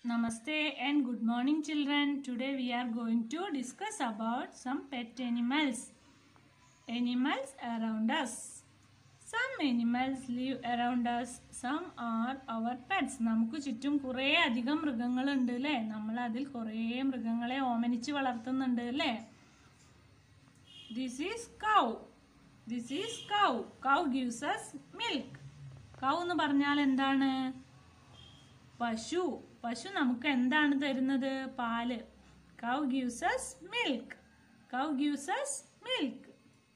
Namaste and good morning children. Today we are going to discuss about some pet animals. Animals around us. Some animals live around us. Some are our pets. നമുക്ക് ചുറ്റും കുറേ അധികം മൃഗങ്ങളുണ്ട് അല്ലേ നമ്മൾ അതിൽ കുറേ മൃഗങ്ങളെ ഓമനിച്ച് വളർത്തുന്നുണ്ട് അല്ലേ this is cow this is cow cow gives us milk cow എന്ന് പറഞ്ഞാൽ എന്താണ് പശു പശു നമുക്ക് എന്താണ് തരുന്നത് പാല് cow gives us milk cow gives us milk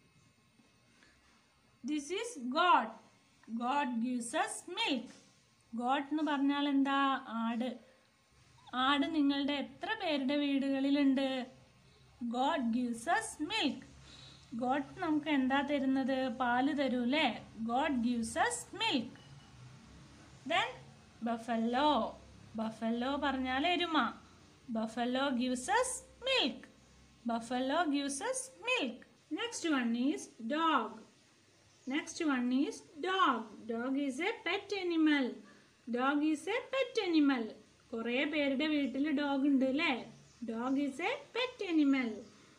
this is goat goat gives us milk goat എന്ന് പറഞ്ഞാൽ എന്താ ആട് ആട് നിങ്ങളുടെ എത്ര പേരുടെ വീടുകളിലുണ്ട് goat gives us milk goat നമുക്ക് എന്താ തരുന്നത് പാല് തരൂല്ലേ goat gives us milk then buffalo buffalo പറഞ്ഞാൽ എരുമ buffalo gives us milk buffalo gives us milk next one is dog next one is dog dog is a pet animal dog is a pet animal കുറേ പേരുടെ വീട്ടിൽ dog ഉണ്ട് അല്ലേ dog is a pet animal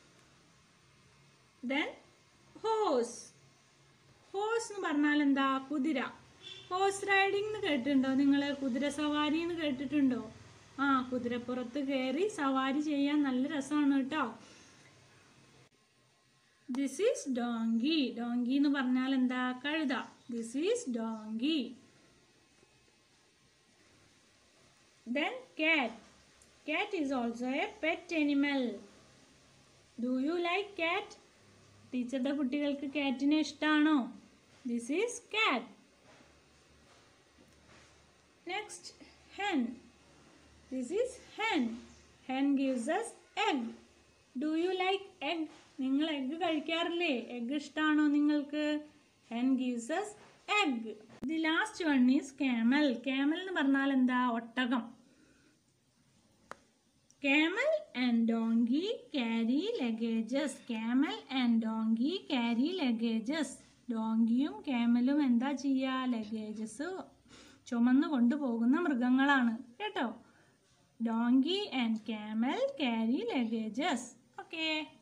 then horse horse എന്ന് പറഞ്ഞാൽ എന്താ കുതിര horse riding എന്ന് കേട്ടിട്ടുണ്ടോ നിങ്ങൾ കുതിര സവാരി എന്ന് കേട്ടിട്ടുണ്ടോ ആ കുതിരപ്പുറത്ത് കയറി സവാരി ചെയ്യാൻ നല്ല രസമാണ് കേട്ടോ ദിസ് ഈസ് ഡോങ്കി ഡോങ്കി എന്ന് പറഞ്ഞാൽ എന്താ കഴുത this is donkey then cat cat is also a pet animal do you like cat ടീച്ചറുടെ കുട്ടികൾക്ക് കാറ്റിനെ ഇഷ്ടമാണോ this is cat next hen this is hen hen gives us egg do you like egg നിങ്ങൾ egg കഴിക്കാറില്ലേ egg ഇഷ്ടമാണോ നിങ്ങൾക്ക് hen gives us egg the last one is camel camel എന്ന് പറഞ്ഞാൽ എന്താ ഒട്ടകം camel and donkey carry luggages camel and donkey carry luggages ഡോങ്കിയും ക്യാമലും എന്താ ചെയ്യുക ലഗേജസ് ചുമന്ന് കൊണ്ടുപോകുന്ന മൃഗങ്ങളാണ് കേട്ടോ donkey and camel carry luggages okay